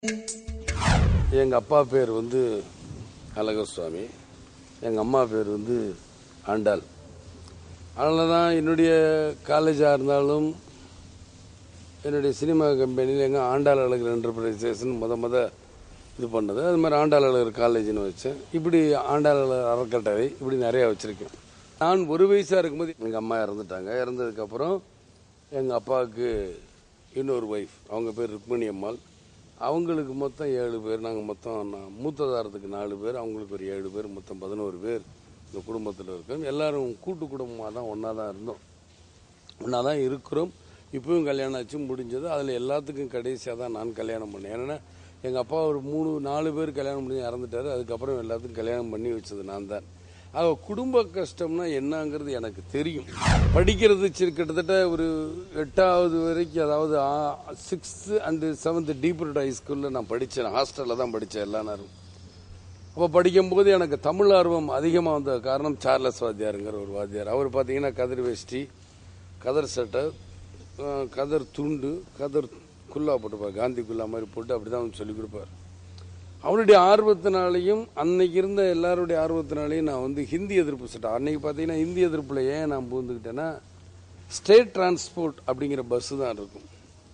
எங்கள் அப்பா பேர் வந்து அழகர் சுவாமி எங்கள் அம்மா பேர் வந்து ஆண்டாள் அதனால தான் என்னுடைய காலேஜாக இருந்தாலும் என்னுடைய சினிமா கம்பெனியில் எங்கள் ஆண்டாள் அழகர் என்டர்பிரைசேஷன் முத முத இது பண்ணது அது மாதிரி ஆண்டாள் அழகர் காலேஜ்னு வச்சேன் இப்படி ஆண்டாள் அழகர் அறக்கட்டளை இப்படி நிறையா வச்சுருக்கேன் நான் ஒரு வயசாக இருக்கும்போது எங்கள் அம்மா இறந்துட்டாங்க இறந்ததுக்கப்புறம் எங்கள் அப்பாவுக்கு இன்னொரு ஒய்ஃப் அவங்க பேர் ருக்மணி அம்மாள் அவங்களுக்கு மொத்தம் ஏழு பேர் நாங்கள் மொத்தம் நான் மூத்ததாரத்துக்கு நாலு பேர் அவங்களுக்கு ஒரு ஏழு பேர் மொத்தம் பதினோரு பேர் இந்த குடும்பத்தில் இருக்கோம் எல்லாரும் கூட்டு குடும்பமாக தான் ஒன்றா தான் இருந்தோம் ஒன்றா தான் இருக்கிறோம் இப்பவும் கல்யாணம் ஆச்சு முடிஞ்சது அதில் எல்லாத்துக்கும் கடைசியாக தான் நான் கல்யாணம் பண்ணேன் ஏன்னா எங்கள் அப்பா ஒரு மூணு நாலு பேர் கல்யாணம் பண்ணி இறந்துட்டாரு அதுக்கப்புறம் எல்லாத்துக்கும் கல்யாணம் பண்ணி வச்சது நான் தான் ஆக குடும்ப கஷ்டம்னா என்னங்கிறது எனக்கு தெரியும் படிக்கிறது சரி கிட்டத்தட்ட ஒரு எட்டாவது வரைக்கும் அதாவது சிக்ஸ்த்து அண்டு செவன்த்து டீப்ரட் ஹை ஸ்கூலில் நான் படித்தேன் ஹாஸ்டலில் தான் படித்தேன் எல்லா நேரம் அப்போ படிக்கும்போது எனக்கு தமிழ் ஆர்வம் அதிகமாக வந்த காரணம் சார்லஸ் வாத்தியாருங்கிற ஒரு வாத்தியார் அவர் பார்த்தீங்கன்னா கதிர் வேஷ்டி கதர் சட்டை அஹ், கதர் துண்டு கதர் குல்லா போட்டுப்பார் காந்தி குல்லா மாதிரி போட்டு அப்படி தான் சொல்லிக் கொடுப்பார் அவருடைய ஆர்வத்தினாலையும் அன்னைக்கு இருந்த எல்லாருடைய ஆர்வத்தினாலையும் நான் வந்து ஹிந்தி எதிர்ப்பு சட்டம் அன்னைக்கு பார்த்தீங்கன்னா ஹிந்தி எதிர்ப்பில் ஏன் நான் பூந்துக்கிட்டேன்னா ஸ்டேட் டிரான்ஸ்போர்ட் அப்படிங்கிற பஸ்ஸு தான் இருக்கும்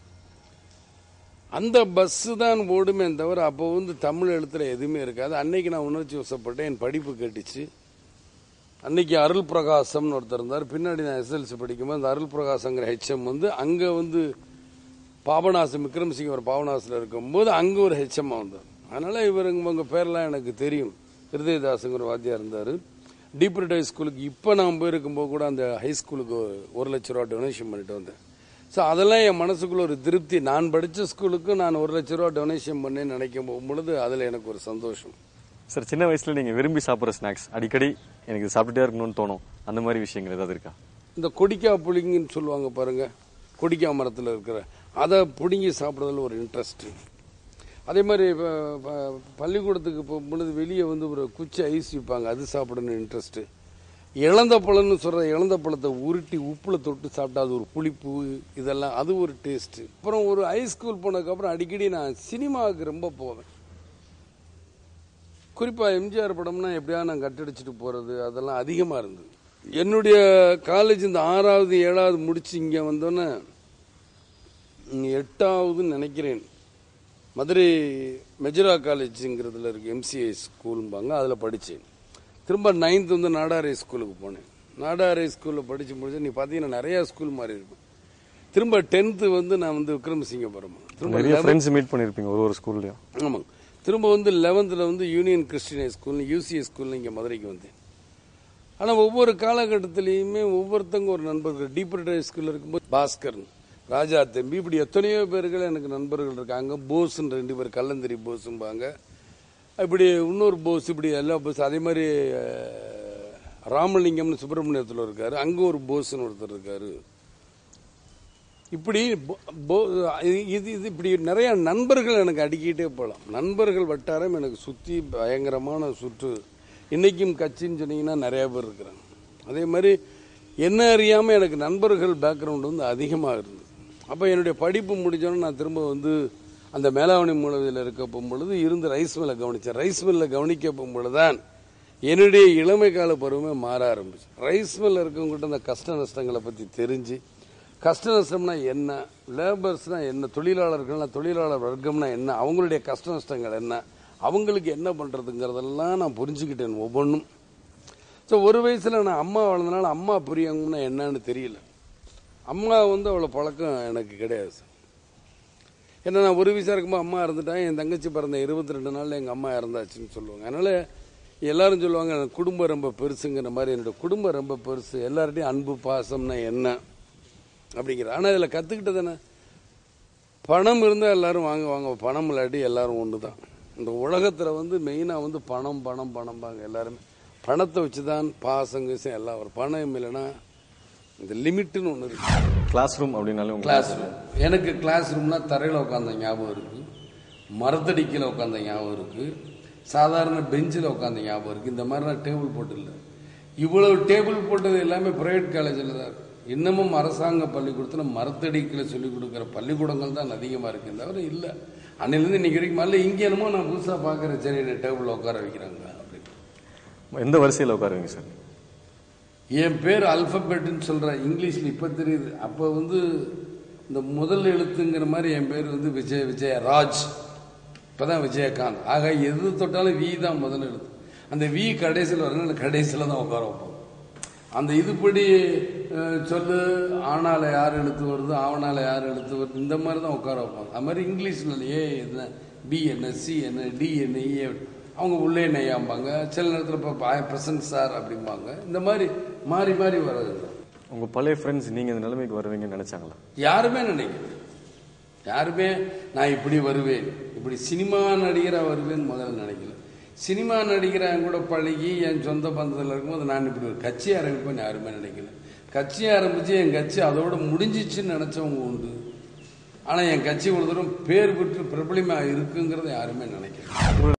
அந்த பஸ்ஸு தான் ஓடுமே தவிர அப்போ வந்து தமிழ் எழுத்துல எதுவுமே இருக்காது அன்னைக்கு நான் உணர்ச்சி வசப்பட்டேன் என் படிப்பு கேட்டுச்சு அன்னைக்கு அருள் பிரகாசம்னு ஒருத்தர் இருந்தார் பின்னாடி நான் எஸ்எல்சி படிக்கும்போது அந்த அருள் பிரகாசங்கிற ஹெச்எம் வந்து அங்கே வந்து பாபநாசம் விக்ரம்சிங் ஒரு பாபநாசில் இருக்கும்போது அங்கே ஒரு ஹெச்எம் வந்தார் அதனால இவர் இவங்க பேர்லாம் எனக்கு தெரியும் ஹிருதயதாஸுங்கிற வாத்தியார் இருந்தார் டீப்ரிட் ஹை ஸ்கூலுக்கு இப்போ நான் போயிருக்கும்போது கூட அந்த ஹை ஸ்கூலுக்கு ஒரு லட்ச ரூபா டொனேஷன் பண்ணிட்டு வந்தேன் ஸோ அதெல்லாம் என் மனசுக்குள்ள ஒரு திருப்தி நான் படித்த ஸ்கூலுக்கு நான் ஒரு லட்ச ரூபா டொனேஷன் பண்ணேன்னு நினைக்கும் பொழுது அதில் எனக்கு ஒரு சந்தோஷம் சார் சின்ன வயசுல நீங்க விரும்பி சாப்பிடுற ஸ்நாக்ஸ் அடிக்கடி எனக்கு இது சாப்பிட்டுட்டே இருக்கணும்னு தோணும் அந்த மாதிரி விஷயங்கள் ஏதாவது இருக்கா இந்த கொடிக்கா புளிங்கன்னு சொல்லுவாங்க பாருங்க கொடிக்கா மரத்தில் இருக்கிற அதை பிடுங்கி சாப்பிட்றதுல ஒரு இன்ட்ரெஸ்ட் அதே மாதிரி இப்போ ப- பள்ளிக்கூடத்துக்கு போகும்பொழுது வெளியே வந்து ஒரு குச்சி ஐஸ் விற்பாங்க அது சாப்பிடணும் இன்ட்ரெஸ்ட்டு இழந்த பழம்னு சொல்கிற இழந்த பழத்தை உருட்டி உப்பில் தொட்டு சாப்பிட்டா அது ஒரு புளிப்பு இதெல்லாம் அது ஒரு டேஸ்ட்டு அப்புறம் ஒரு ஹைஸ்கூல் போனதுக்கப்புறம் அடிக்கடி நான் சினிமாவுக்கு ரொம்ப போவேன் குறிப்பாக எம்ஜிஆர் படம்னா எப்படியா நான் கட்டடிச்சிட்டு போகிறது அதெல்லாம் அதிகமாக இருந்தது என்னுடைய காலேஜ் இந்த ஆறாவது ஏழாவது முடிச்சு இங்கே வந்தோன்னே ம், எட்டாவதுன்னு நினைக்கிறேன் மதுரை மெஜரா காலேஜுங்கிறதுல இருக்கு எம்சிஐ ஸ்கூலும்பாங்க அதில் படித்தேன் திரும்ப நைன்த் வந்து நாடாரை ஸ்கூலுக்கு போனேன் நாடாரை ஸ்கூலில் படித்து முடிச்சு நீ பார்த்தீங்கன்னா நிறையா ஸ்கூல் மாறி இருக்கும் திரும்ப டென்த்து வந்து நான் வந்து விக்ரமசிங்கபுரம் திரும்ப நிறைய ஃப்ரெண்ட்ஸ் மீட் பண்ணிருப்பீங்க ஒரு ஒரு ஸ்கூல்லயும் ஆமாங்க திரும்ப வந்து லெவன்த்தில் வந்து union Christian high school UCS ஸ்கூல்னு இங்கே மதுரைக்கு வந்தேன் ஆனால் ஒவ்வொரு காலகட்டத்திலையுமே ஒவ்வொருத்தங்க ஒரு நண்பர்கள் டீப்பர் ஹை ஸ்கூலில் இருக்கும்போது பாஸ்கர் ராஜா தம்பி இப்படி எத்தனையோ பேர்கள் எனக்கு நண்பர்கள் இருக்காங்க போஸ்ன்னு ரெண்டு பேர் கல்லந்தரி போஸும்பாங்க இப்படி இன்னொரு போஸ் இப்படி எல்லா போஸ் அதே மாதிரி அஹ், ராமலிங்கம்னு சுப்பிரமணியத்தில் இருக்காரு அங்கே ஒரு போஸ்ன்னு ஒருத்தர் இருக்காரு இப்படி போ- போ- இது இது இப்படி நிறைய நண்பர்கள் எனக்கு அடிக்கிட்டே போகலாம் நண்பர்கள் வட்டாரம் எனக்கு சுற்றி பயங்கரமான சுற்று இன்னைக்கும் கட்சின்னு சொன்னீங்கன்னா நிறைய பேர் இருக்கிறாங்க அதே மாதிரி என்ன அறியாமல் எனக்கு நண்பர்கள் பேக்ரவுண்ட் வந்து அதிகமாக இருந்தது அப்போ என்னுடைய படிப்பு முடிஞ்சோன்னு நான் திரும்ப வந்து அந்த மேலாவணி மூலவியில் இருக்க போகும்பொழுது இருந்து ரைஸ் மில்லை கவனித்தேன் ரைஸ் மில்லில் கவனிக்க போகும்பொழுது தான் என்னுடைய இளமை கால பருவமே மாற ஆரம்பிச்சு ரைஸ் மில்ல இருக்கவங்ககிட்ட அந்த கஷ்ட நஷ்டங்களை பற்றி தெரிஞ்சு கஷ்ட நஷ்டம்னா என்ன லேபர்ஸ்னா என்ன தொழிலாளர்கள்னா தொழிலாளர் வர்க்கம்னா என்ன அவங்களுடைய கஷ்ட நஷ்டங்கள் என்ன அவங்களுக்கு என்ன பண்ணுறதுங்கிறதெல்லாம் நான் புரிஞ்சுக்கிட்டேன் ஒவ்வொன்றும் ஸோ ஒரு வயசில் நான் அம்மா வளர்ந்தனால அம்மா புரியங்கன்னா என்னன்னு தெரியல அம்மா வந்து அவ்வளோ பழக்கம் எனக்கு கிடையாது சார் ஏன்னா நான் ஒரு வயசாக இருக்கும்போது அம்மா இறந்துட்டாங்க என் தங்கச்சி பிறந்த இருபத்தி ரெண்டு நாளில் எங்கள் அம்மா இறந்தாச்சுன்னு சொல்லுவாங்க அதனால் எல்லாரும் சொல்லுவாங்க எனக்கு குடும்பம் ரொம்ப பெருசுங்கிற மாதிரி என்னோட குடும்பம் ரொம்ப பெருசு எல்லார்ட்டையும் அன்பு பாசம்னா என்ன அப்படிங்கிற ஆனால் இதில் கற்றுக்கிட்டது என்ன பணம் இருந்தால் எல்லாரும் வாங்குவாங்க பணம் இல்லாட்டி எல்லாரும் ஒன்று தான் இந்த உலகத்தில் வந்து மெயினாக வந்து பணம் பணம் பணம்பாங்க எல்லாருமே பணத்தை வச்சு தான் பாசம் கீசம் எல்லாம் வரும் பணம் இல்லைன்னா இந்த லிமிட்டுன்னு ஒன்று இருக்கு கிளாஸ் ரூம் அப்படின்னாலே உங்களுக்கு கிளாஸ் ரூம் எனக்கு கிளாஸ் ரூம்னா தரையில் உட்காந்த ஞாபகம் இருக்கு மரத்தடிக்கையில் உட்காந்த ஞாபகம் இருக்கு சாதாரண பெஞ்சில் உட்காந்த ஞாபகம் இருக்கு இந்த மாதிரிலாம் டேபிள் போட்டு இல்லை இவ்வளவு டேபிள் போட்டது எல்லாமே பிரைவேட் காலேஜில் தான் இருக்கு இன்னமும் அரசாங்க பள்ளிக்கூடத்தில் மரத்தடிக்கையில் சொல்லிக் கொடுக்குற பள்ளிக்கூடங்கள் தான் அதிகமாக இருக்கு தவிர இல்லை அன்னையிலேருந்து இன்னைக்கு வரைக்கும் மல்ல இங்கே என்னமோ நான் புதுசாக பார்க்குறேன் சரி என்னை டேபிளில் உட்கார வைக்கிறாங்க அப்படின்னு எந்த வரிசையில் உட்காருவீங்க சார் என் பேர் அல்பபெட்டுன்னு சொல்கிறேன் இங்கிலீஷில் இப்போ தெரியுது அப்போ வந்து இந்த முதல் எழுத்துங்கிற மாதிரி என் பேர் வந்து விஜய விஜய ராஜ் இப்போ தான் விஜயகாந்த் ஆக எது தொட்டாலும் வி தான் முதல் எழுத்து அந்த வி கடைசியில் வரணும் கடைசியில் தான் உட்கார வைப்போம் அந்த இதுபடி அஹ், சொல்லு ஆனால யார் எழுத்து வருது ஆவனால யார் எழுத்து வருது இந்த மாதிரி தான் உட்கார வைப்பாங்க அது மாதிரி இங்கிலீஷில் ஏ என்ன பி என்ன சி என்ன டி என்ன இ அவங்க உள்ளே நெய்யாம்பாங்க சில நேரத்தில் இப்போ பிரசன்ட் சார் அப்படிம்பாங்க இந்த மாதிரி மாறி மாறி வர்றது தான் உங்க பழைய ஃப்ரெண்ட்ஸ் நீங்க இந்த நிலைமைக்கு வருவீங்கன்னு நினைச்சாங்களா யாருமே நினைக்கல யாருமே நான் இப்படி வருவேன் இப்படி சினிமா நடிகராக வருவேன்னு முதல்ல நினைக்கல சினிமா நடிகராக என் கூட பழகி என் சொந்த பந்தத்தில் இருக்கும்போது நான் இப்படி ஒரு கட்சி ஆரம்பிப்பேன்னு யாருமே நினைக்கல கட்சி ஆரம்பிச்சு என் கட்சி அதோட முடிஞ்சிச்சுன்னு நினைச்சவங்க உண்டு ஆனால் என் கட்சி ஒரு தூரம் பேர் பெற்று பிரபலமாக இருக்குங்கிறத யாருமே நினைக்கல